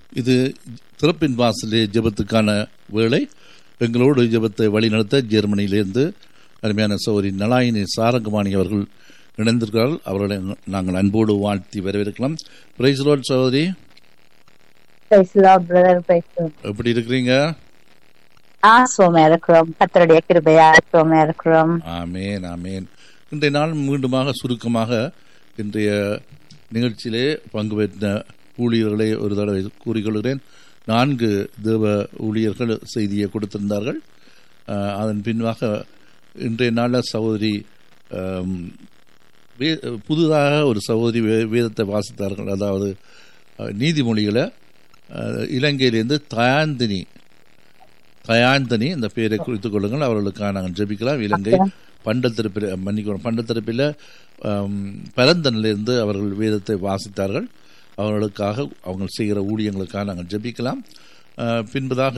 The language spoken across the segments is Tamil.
இது திறப்பின் வாசலே ஜெபத்துக்கான வேளை எங்களோடு ஜெபத்தை வழிநடத்த ஜெர்மனியிலிருந்து அருமையான சௌரி நலாயினி சாரங்கமாணி அவர்கள் இணைந்திருக்கிறார்கள் அவர்களை நாங்கள் அன்போடு வாழ்த்தி வரவேற்கலாம் பிரைஸ் லார்ட் சகோதரி Praise the Lord, brother. Praise the Lord. எப்படி இருக்கிறீங்க ஆசுவமா இருக்கிறோம் கத்தருடைய கிருபையா ஆசுவமா இருக்கிறோம் ஆமேன் ஆமேன் இன்றைய நாள் மீண்டுமாக சுருக்கமாக இன்றைய நிகழ்ச்சியிலே பங்கு பெற்ற ஊழியர்களை ஒரு தடவை கூறிக்கொள்கிறேன் நான்கு தேவ ஊழியர்கள் செய்தியை கொடுத்திருந்தார்கள் அஹ், அதன் பின்பாக இன்றைய நாளில் சகோதரி அம், வே- புதிதாக ஒரு சகோதரி வே- வேதத்தை வாசித்தார்கள் அதாவது அஹ், நீதிமொழிகளை அஹ், இலங்கையிலிருந்து தயாந்தினி தயாந்தனி இந்த பெயரை குறித்துக் கொள்ளுங்கள் அவர்களுக்காக நாங்கள் ஜெபிக்கலாம் இலங்கை பண்டத்திருப்பில் மன்னிக்கணும் பண்டத்திருப்பில் பரந்தனிலிருந்து அவர்கள் வேதத்தை வாசித்தார்கள் அவர்களுக்காக அவங்க செய்கிற ஊழியங்களுக்காக நாங்கள் ஜெபிக்கலாம் அஹ், பின்பதாக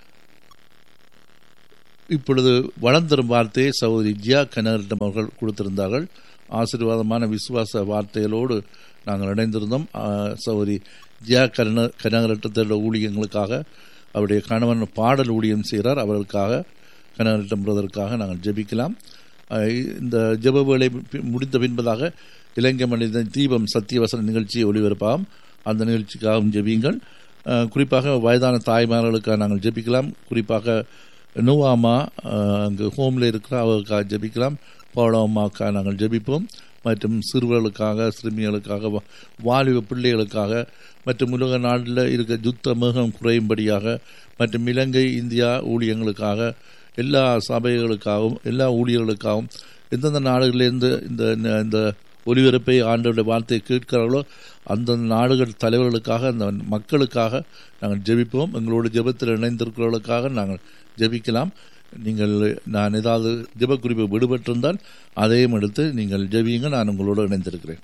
இப்பொழுது வளர்ந்தரும் வார்த்தையை சகோதரி ஜியா கனகரிடம் அவர்கள் கொடுத்திருந்தார்கள் ஆசீர்வாதமான விசுவாச வார்த்தைகளோடு நாங்கள் இணைந்திருந்தோம் ஆஹ், சகோதரி ஜியா கன கனகரட்டத்தோட ஊழியங்களுக்காக அவருடைய கணவன் பாடல் ஊழியம் செய்கிறார் அவர்களுக்காக கனகரட்டம் பிரதருக்காக நாங்கள் ஜெபிக்கலாம் ஆஹ், இந்த ஜெப வேலை பி- முடிந்த பின்பதாக இலங்கை மனித தீபம் சத்தியவசன நிகழ்ச்சியை ஒளிபரப்பாகும் அந்த நிகழ்ச்சிக்காகவும் ஜெபியுங்கள் ஆஹ், குறிப்பாக வயதான தாய்மார்களுக்காக நாங்கள் ஜெபிக்கலாம் குறிப்பாக நோவாமா ஆஹ், அங்கு ஹோமில் இருக்கிற அவர்களுக்காக ஜெபிக்கலாம் பவுளம்மாவுக்காக நாங்கள் ஜெபிப்போம் மற்றும் சிறுவர்களுக்காக சிறுமிகளுக்காக வா- வாலிப பிள்ளைகளுக்காக மற்றும் உலக நாட்டில் இருக்க யுத்த மிருகம் குறையும்படியாக மற்றும் இலங்கை இந்தியா ஊழியங்களுக்காக எல்லா சபைகளுக்காகவும் எல்லா ஊழியர்களுக்காகவும் எந்தெந்த நாடுகளிலிருந்து இந்த இந்த ஒலிபரப்பை ஆண்டவருடைய வார்த்தையை கேட்கிறார்களோ அந்தந்த நாடுகள் தலைவர்களுக்காக அந்த மக்களுக்காக நாங்கள் ஜெபிப்போம் எங்களோட ஜெபத்தில் இணைந்திருக்கிறவர்களுக்காக நாங்கள் ஜெபிக்கலாம் நீங்கள் நான் ஏதாவது ஜெப குறிப்பு விடுபட்டிருந்தால் அதையும் எடுத்து நீங்கள் ஜெபியுங்க நான் உங்களோடு இணைந்திருக்கிறேன்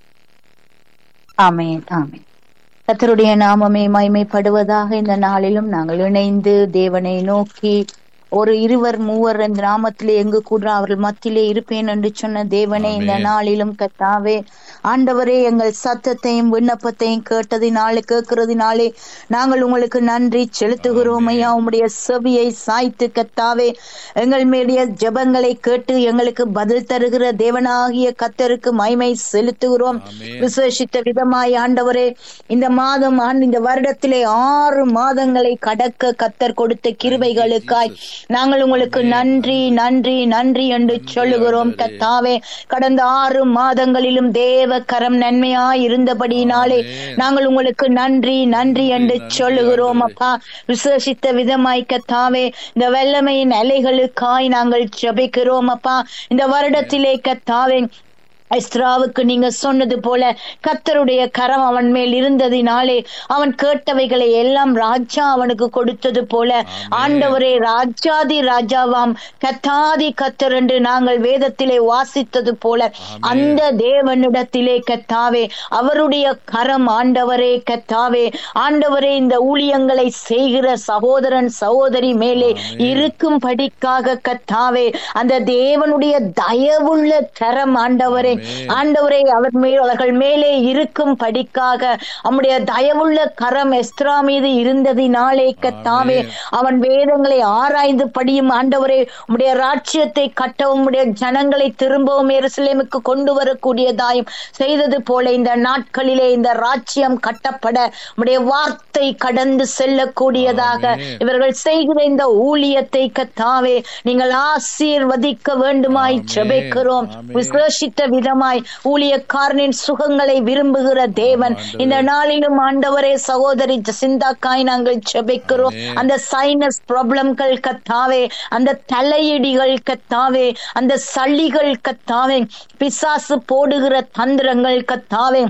ஆமென் ஆமென் கத்தருடைய நாமமே மகிமைப்படுவதாக இந்த நாளிலும் நாங்கள் இணைந்து தேவனை நோக்கி ஒரு இருவர் மூவர் இந்த நாமத்திலே எங்கு கூட அவர்கள் மத்தியிலே இருப்பேன் என்று சொன்ன தேவனே இந்த ஆமென். நாளிலும் கத்தாவே ஆண்டவரே எங்கள் சத்தத்தையும் விண்ணப்பத்தையும் கேட்டதினாலே கேட்கிறதினாலே நாங்கள் உங்களுக்கு நன்றி செலுத்துகிறோம் ஐயா உம்முடைய செவியை சாய்த்து கத்தாவே எங்கள் மேடைய ஜெபங்களை கேட்டு எங்களுக்கு பதில் தருகிற தேவனாகிய கத்தருக்கு மகிமை செலுத்துகிறோம் ஆமென். விசேஷித்த விதமாய் ஆண்டவரே இந்த மாதம் ஆண்டு இந்த வருடத்திலே ஆறு மாதங்களை கடக்க கத்தர் கொடுத்த கிருபைகளுக்காய் நாங்கள் உங்களுக்கு நன்றி நன்றி நன்றி என்று சொல்லுகிறோம் கத்தாவே கடந்த ஆறு மாதங்களிலும் தேவ கரம் நன்மையாய் இருந்தபடியினாலே நாங்கள் உங்களுக்கு நன்றி நன்றி என்று சொல்லுகிறோம் அப்பா விசேஷித்த விதமாய் கத்தாவே இந்த வெள்ளமையின் அலைகளுக்காய் நாங்கள் ஜெபிக்கிறோம் அப்பா இந்த வருடத்திலே கத்தாவே எஸ்ராவுக்கு நீங்க சொன்னது போல கத்தருடைய கரம் அவன் மேல் இருந்ததினாலே அவன் கேட்டவைகளை எல்லாம் ராஜா அவனுக்கு கொடுத்தது போல ஆண்டவரே ராஜாதி ராஜாவாம் கத்தாதி கத்தர் என்று நாங்கள் வேதத்திலே வாசித்தது போல அந்த தேவனிடத்திலே கத்தாவே அவருடைய கரம் ஆண்டவரே கத்தாவே ஆண்டவரே இந்த ஊழியங்களை செய்கிற சகோதரன் சகோதரி மேலே இருக்கும்படிக்காக கத்தாவே அந்த தேவனுடைய தயவுள்ள கரம் ஆண்டவரே ஆண்டவரே அவர் மேல் அவர்கள் மேலே இருக்கும் படிக்காக அவனுடைய தயவுள்ள கரம் எஸ்த்ரா மீது இருந்ததினாலே கத்தாவே அவன் வேதங்களை ஆராய்ந்து படியும் ஆண்டவரே உம்முடைய ராட்சியத்தை கட்டவும் உம்முடைய ஜனங்களை திரும்பவும் எருசலேமுக்கு கொண்டு வரக்கூடியதாயும் செய்தது போல இந்த நாட்களிலே இந்த ராட்சியம் கட்டப்பட உம்முடைய வார்த்தை கடந்து செல்லக்கூடியதாக ஆமென். இவர்கள் செய்கிற இந்த ஊழியத்தை கத்தாவே நீங்கள் ஆசீர்வதிக்க வேண்டுமாய் ஆமென். ஜெபிக்கிறோம் ஆமென். விசேஷித்த விதமாய் ஊழியக்காரனின் சுகங்களை விரும்புகிற தேவன் ஆண்டவரே. இந்த நாளிலும் ஆண்டவரே சகோதரி ஜசிந்தாக்காய் நாங்கள் ஜெபிக்கிறோம் ஆமென். அந்த சைனஸ் ப்ராப்ளம்கள் கத்தாவே அந்த தலையிடிகள் கத்தாவே அந்த சளிகள் கத்தாவே பிசாசு போடுகிற தந்திரங்கள் கத்தாவே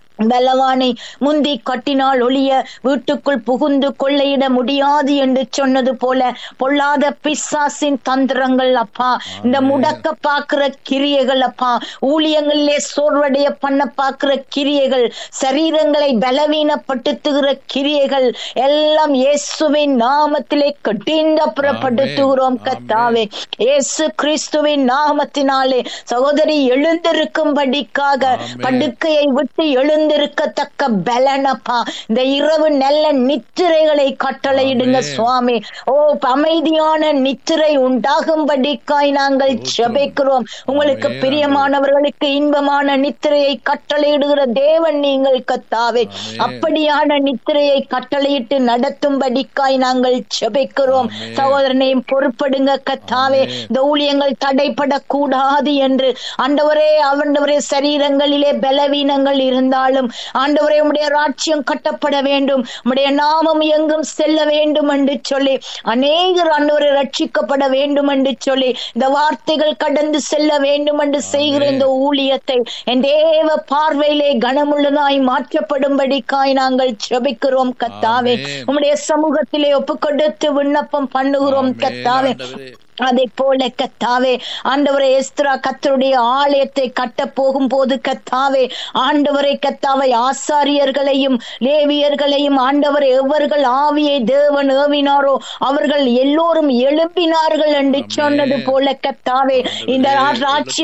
பலவானை முந்தி கட்டினால் ஒளிய வீட்டுக்குள் புகுந்து கொள்ளையிட முடியாது என்று சொன்னது போல பொல்லாத பிசாசின் தந்திரங்கள் அப்பா இந்த முடக்க பாக்குற கிரியைகள் அப்பா ஊழியங்களிலே சோர்வடைய பண்ண பாக்குற கிரியைகள் சரீரங்களை பலவீனப்படுத்துகிற கிரியைகள் எல்லாம் இயேசுவின் நாமத்திலே கட்டிந்தப்புறப்படுத்துகிறோம் ஆமென். கத்தாவே இயேசு கிறிஸ்துவின் நாமத்தினாலே சகோதரி எழுந்திருக்கும்படிக்காக ஆமென். படுக்கையை விட்டு எழுந்து எழுந்திருக்கத்தக்க பலனப்பா இந்த இரவு நல்ல நித்திரைகளை கட்டளையிடுங்க ஆமென். சுவாமி ஓ அமைதியான நித்திரை உண்டாகும்படிக்காய் நாங்கள் ஜெபிக்கிறோம் உங்களுக்கு ஆமென். பிரியமானவர்களுக்கு இன்பமான நித்திரையை கட்டளையிடுகிற தேவன் நீங்கள் கத்தாவே ஆமென். அப்படியான நித்திரையை கட்டளையிட்டு நடத்தும்படிக்காய் நாங்கள் ஜெபிக்கிறோம் ஆமென். சகோதரனையும் பொறுப்படுங்க கத்தாவே ஆமென். இந்த ஊழியங்கள் தடைப்படக்கூடாது என்று ஆண்டவரே ஆண்டவரே சரீரங்களிலே பலவீனங்கள் இருந்தாலும் ஆண்டவரே உம்முடைய ராட்சியம் கட்டப்பட வேண்டும் உம்முடைய நாமம் எங்கும் செல்ல வேண்டும் என்று சொல்லி அநேகர் ஆண்டவரை ரட்சிக்கப்பட வேண்டும் என்று சொல்லி இந்த வார்த்தைகள் கடந்து செல்ல வேண்டும் என்று செய்கிற ஆமென். இந்த ஊழியத்தை என் தேவ பார்வையிலே கனமுள்ளதாய் மாற்றப்படும்படிக்காய் நாங்கள் ஜெபிக்கிறோம் கத்தாவே ஆமென். உம்முடைய சமூகத்திலே ஒப்புக்கொடுத்து விண்ணப்பம் பண்ணுகிறோம் ஆமென். கத்தாவே ஆண்டவரே. அதை போல கத்தாவே ஆண்டவரை எஸ்திரா கத்தருடைய ஆலயத்தை கட்ட போகும் போது கத்தாவே ஆண்டவரை கத்தாவை ஆசாரியர்களையும் லேவியர்களையும் ஆண்டவரை எவர்கள் ஆவியை தேவன் ஏவினாரோ அவர்கள் எல்லோரும் எழும்பினார்கள் என்று ஆமென். சொன்னது போல கத்தாவே இந்த ஆண்டவரே, ராட்சிய